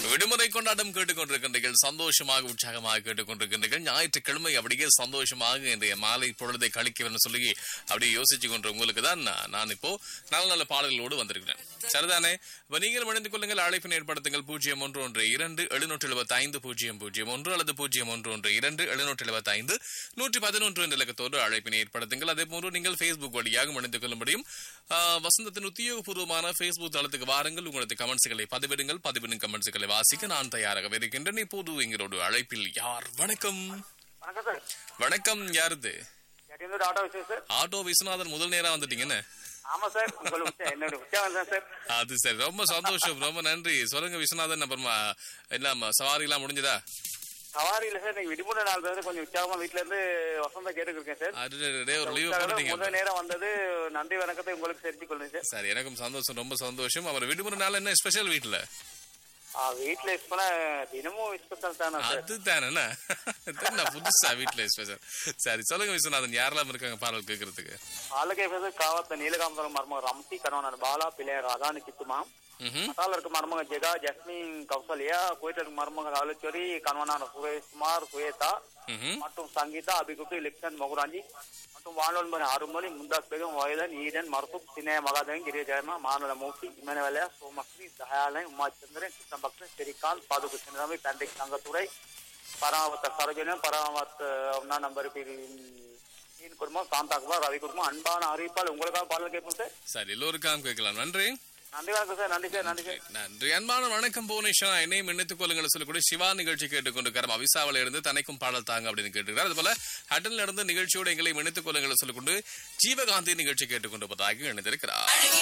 விடுமுறை கொண்டாட்டம் கேட்டுக்கொண்டிருக்கின்றீர்கள் சந்தோஷமாக உற்சாகமாக கேட்டுக்கொண்டிருக்கின்றீர்கள் ஞாயிற்றுக்கிழமை அப்படியே சந்தோஷமாக இன்றைய மாலை பொழுதை கழிக்கணும்னு சொல்லி அப்படியே யோசிச்சு கொண்ட உங்களுக்கு தான் நான் நான் இப்போ நல்ல நல்ல பாடல்களோடு வந்திருக்கிறேன் சரிதானே இப்ப நீங்கள் இணைந்து கொள்ளுங்கள் அழைப்பினை ஏற்படுத்துங்கள் பூஜ்ஜியம் ஒன்று ஒன்று இரண்டு எழுநூற்று எழுபத்தி ஐந்து பூஜ்ஜியம் பூஜ்ஜியம் ஒன்று அல்லது பூஜ்ஜியம் ஒன்று ஒன்று இரண்டு எழுநூற்று எழுபத்தி ஐந்து நூற்றி பதினொன்று என்ற இலக்கத்தோடு அழைப்பினை ஏற்படுத்துங்கள் அதே போன்று நீங்கள் Facebook வழியாக இணைந்து கொள்ள முடியும் ஆஹ், வசந்தத்தின் உத்தியோகபூர்வமான Facebook தளத்துக்கு வாருங்கள் உங்களது கமெண்ட்ஸ்களை பதிவிடுங்கள் பதிவிடும் கமெண்ட்ஸ்களை வாசிக்க நான் தயாராக இருக்கின்றேன் இப்போது எங்களோட அழைப்பில் யார் வணக்கம் வணக்கம் சார் வணக்கம் யாருது எட்டியந்தூர் ஆட்டோ விஷயம் சார் ஆட்டோ விஸ்வநாதன் முதல் நேரா வந்துட்டீங்கன்னு ஆமா சார் உங்கள் உச்ச- என்னோட உற்சாகம் தான் சார் அது சரி ரொம்ப சந்தோஷம் ரொம்ப நன்றி சொல்லுங்க விஸ்வநாதன் அப்புறமா என்ன சவாரி எல்லாம் முடிஞ்சதா சவாரி இல்ல சார் நீங்க விடுமுறை நாள் தான் கொஞ்சம் உற்சாகமா வீட்ல இருந்து வசந்தா கேட்டுட்டு இருக்கேன் சார் அடடடடே, ஒரு லீவ் உற்சாகம் போட்டுட்டீங்க முதல் நேரம் வந்தது நன்றி வணக்கத்தை உங்களுக்கு தெரிவித்துக் கொள்ளுங்க சார் சரி எனக்கும் சந்தோஷம் ரொம்ப சந்தோஷம் அவர் விடுமுறை நாள் என்ன ஸ்பெஷல் வீட்டுல ஆ, வீட்ல யூஸ் பண்ண தினமும் ஸ்பெஷல் தானே சார் அது தானே புதுசா வீட்டுல ஸ்பெஷல் சரி சொல்லுங்க விஸ்வநாதன் யாரெல்லாம் இருக்காங்க பாடல் கேட்கறதுக்கு ஆளுகை பேச காவத்த நீலகாம்பரம் மர்மம் ரம்சி கணவன் பாலா பிள்ளையார் அதானி சித்துமா ம்ஹும். மசாலா இருக்க மருமக ஜெகா ஜஸ்மின் கௌசல்யா குவைத்தில் இருக்க மருமக ராவலேஸ்வரி கணவனான சுரேஷ்குமார் சுவேதா ம்ஹும். மற்றும் சங்கீதா அபிகுட்டு லிக்ஷன் மகுராஞ்சி மற்றும் வானொலிமணி அருமொழி முந்தாஸ் பேகம் வயதன் ஈடன் மருத்துவ சினேய மகாதேவன் கிரியஜயமா மானல மூர்த்தி இமனவேலயா சோமஸ்ரீ தயாலன் உமாச்சந்திரன் கிருஷ்ணபக்தன் ஸ்ரீகாந்த் பாதுகு சின்னராமி தண்டை தங்கத்துறை பராமத்த சரோஜனம் பராமத்த ஒன்னா நம்பர் மீன் குடும்பம் சாந்தா குமார் ரவி குடும்பம் அன்பான அறிவிப்பால் உங்களுக்காக பாடல் கேட்போம் சார் சரி எல்லோருக்காம் கேட்கலாம் நன்றி நன்றி வணக்கம் சார் நன்றி சார் நன்றி சார் நன்றி அன்பான வணக்கம் புவனேஸ்வரா என்னையும் இணைத்துக் கொள்ளுங்கள் சொல்லக்கூடிய சிவா நிகழ்ச்சி கேட்டுக்கொண்டிருக்கார் அவிசாவில இருந்து தனக்கும் பாடல் தாங்க அப்படின்னு கேட்டுக்கிறார் அதுபோல ஹட்டன்ல இருந்து நிகழ்ச்சியோடு எங்களை இணைத்துக் கொள்ளுங்கள் சொல்லிக்கொண்டு ஜீவகாந்தி நிகழ்ச்சி கேட்டுக்கொண்டிருப்பதாக இணைந்திருக்கிறார்